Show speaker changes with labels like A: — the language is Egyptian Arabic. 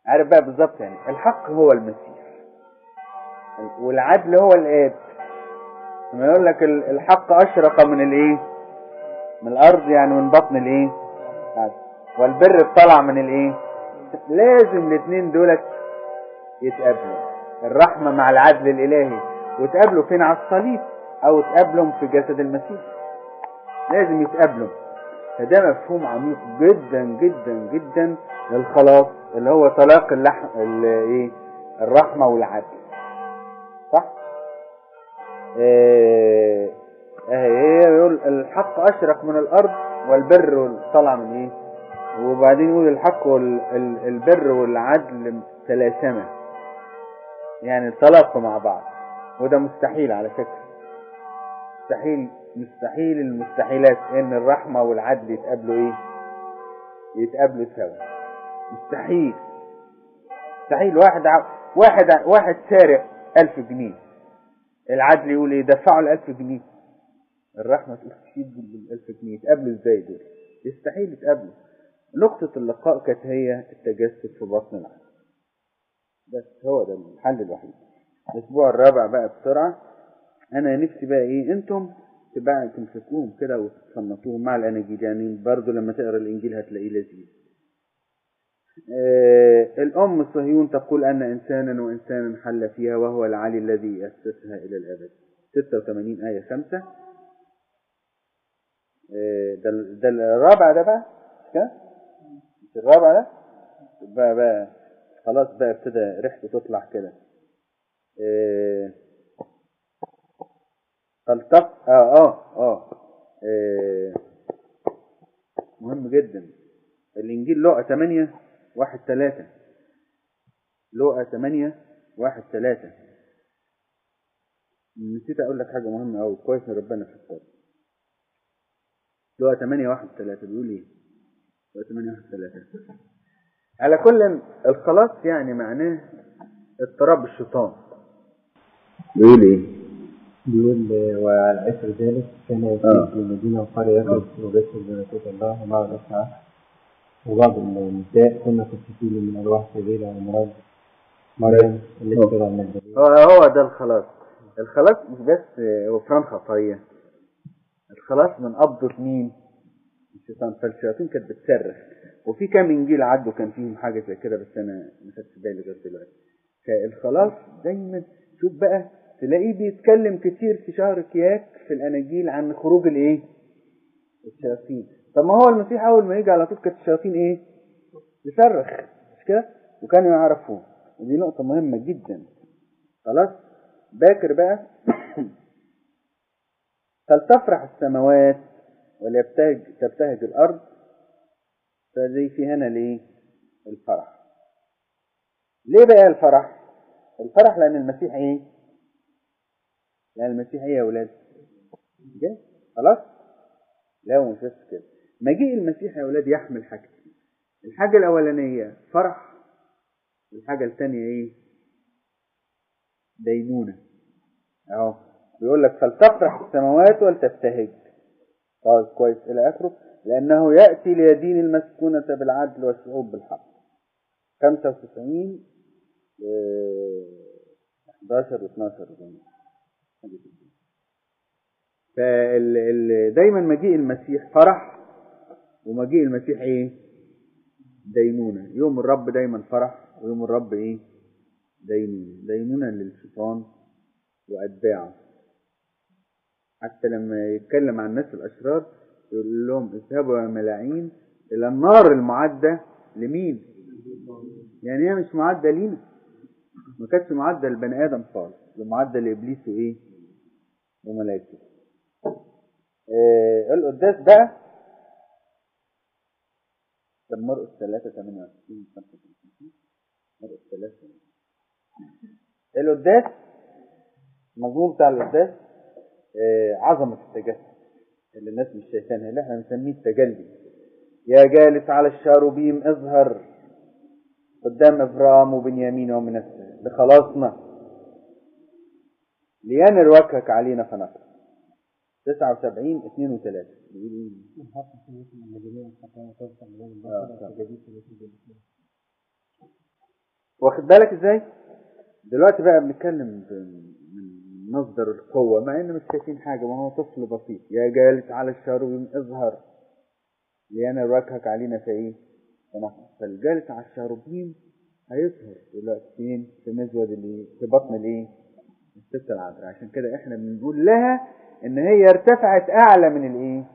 A: عارف بقى بالظبط يعني الحق هو المسيح والعدل هو الآب لما يقول لك ال- الحق أشرق من الإيه من الأرض يعني من بطن الإيه العدل. والبر طلع من الإيه لازم الاثنين دولت يتقابلوا الرحمة مع العدل الإلهي وتقابلوا فين على الصليب أو تقابلهم في جسد المسيح لازم يتقابلوا فده مفهوم عميق جدا جدا جدا للخلاص اللي هو طلاق اللحم ايه الرحمة والعدل صح؟ ايه ايه يقول الحق اشرق من الارض والبر طلع من ايه وبعدين يقول الحق والبر والعدل تلاسمة يعني تلاقوا مع بعض وده مستحيل على فكرة مستحيل مستحيل المستحيلات ان الرحمة والعدل يتقابلوا ايه يتقابلوا سوا مستحيل مستحيل واحد ع... واحد ع... واحد سارق ألف جنيه العدل يقول ايه دفعوا الألف جنيه الرحمة تقول تشيل بالألف جنيه يتقابلوا ازاي دول يستحيل يتقابلوا نقطة اللقاء كانت هي التجسد في بطن العدل بس هو ده الحل الوحيد الأسبوع الرابع بقى بسرعة أنا نفسي بقى إيه أنتم تبقى تمسكوهم كده وتصنفوهم مع الأناجيل يعني برضو لما تقرا الإنجيل هتلاقيه لذيذ آه الأم صهيون تقول أن إنسانا وإنسانا حل فيها وهو العلي الذي أسسها إلى الأبد 86 آية 5 آه ده, ده الرابع ده بقى مش كده؟ مش الرابع ده بقى بقى خلاص بقى ابتدى ريحته تطلع كده آه تلتق آه, آه, آه, آه مهم جدا الإنجيل لقى 8 واحد ثلاثة لقى 8 واحد ثلاثة نسيت أقول لك حاجة مهمة أوي كويس إن ربنا فكر لقى 8 واحد ثلاثة بيقول إيه؟ لقى 8 واحد ثلاثة على كل الخلاص يعني معناه اضطراب الشيطان بيقول ايه
B: بيقول وعلى اثر ذلك كان يسير في المدينه وقريه يخرج وبشر بملكوت الله ومع الاسعى وبعض النساء كنا قصتين من ارواح سبيله ومراد مريم التي ترى من الجليل
A: هو هو ده الخلاص الخلاص مش بس غفران خطايا الخلاص من قبضة مين؟ الشيطان فالشياطين كانت بتصرخ وفي كام انجيل عدوا كان فيهم حاجه زي كده بس انا ما خدتش بالي غير دلوقتي فالخلاص دايما شوف بقى تلاقيه بيتكلم كتير في شهر كياك في الاناجيل عن خروج الايه الشياطين طب ما هو المسيح اول ما يجي على طول كانت الشياطين ايه يصرخ مش كده وكانوا يعرفوه ودي نقطه مهمه جدا خلاص باكر بقى فلتفرح السماوات وليبتهج تبتهج الارض فزي في هنا ليه الفرح ليه بقى الفرح الفرح لان المسيح ايه لان المسيح ايه يا اولاد جاي خلاص لا هو مش بس كده مجيء المسيح يا اولاد يحمل حاجتين الحاجه الاولانيه فرح الحاجه الثانيه ايه دينونه اهو بيقول لك فلتفرح السماوات ولتبتهج طيب كويس الى اخره لأنه يأتي ليدين المسكونة بالعدل والشعوب بالحق 95 11 و 12 فال دايما مجيء المسيح فرح ومجيء المسيح ايه دينونة يوم الرب دايما فرح ويوم الرب ايه دينونة دينونة للشيطان وأتباعه حتى لما يتكلم عن الناس الأشرار يقول لهم اذهبوا يا ملاعين الى النار المعدة لمين يعني هي مش معدة لينا ما كانتش معدة لبني ادم خالص معدة لابليس وايه وملائكته آه القداس بقى كان مرقس 3 28 55 مرقس 3 القداس المزمور بتاع القداس آه عظمة التجسد اللي الناس مش شايفينها اللي احنا بنسميه التجلي يا جالس على الشاروبيم اظهر قدام ابرام وبنيامين ومنسى لخلاصنا لينر وجهك علينا فنقر 79 2 و 3 واخد بالك ازاي دلوقتي بقى بنتكلم ب- من مصدر القوة مع ان مش شايفين حاجة ما هو طفل بسيط يا جالس على الشاروبيم اظهر لأنا وجهك علينا في ايه فنحن فالجالس على الشاروبيم هيظهر دلوقتي فين في مزود الايه في بطن الايه الست العذراء عشان كده احنا بنقول لها ان هي ارتفعت اعلى من الايه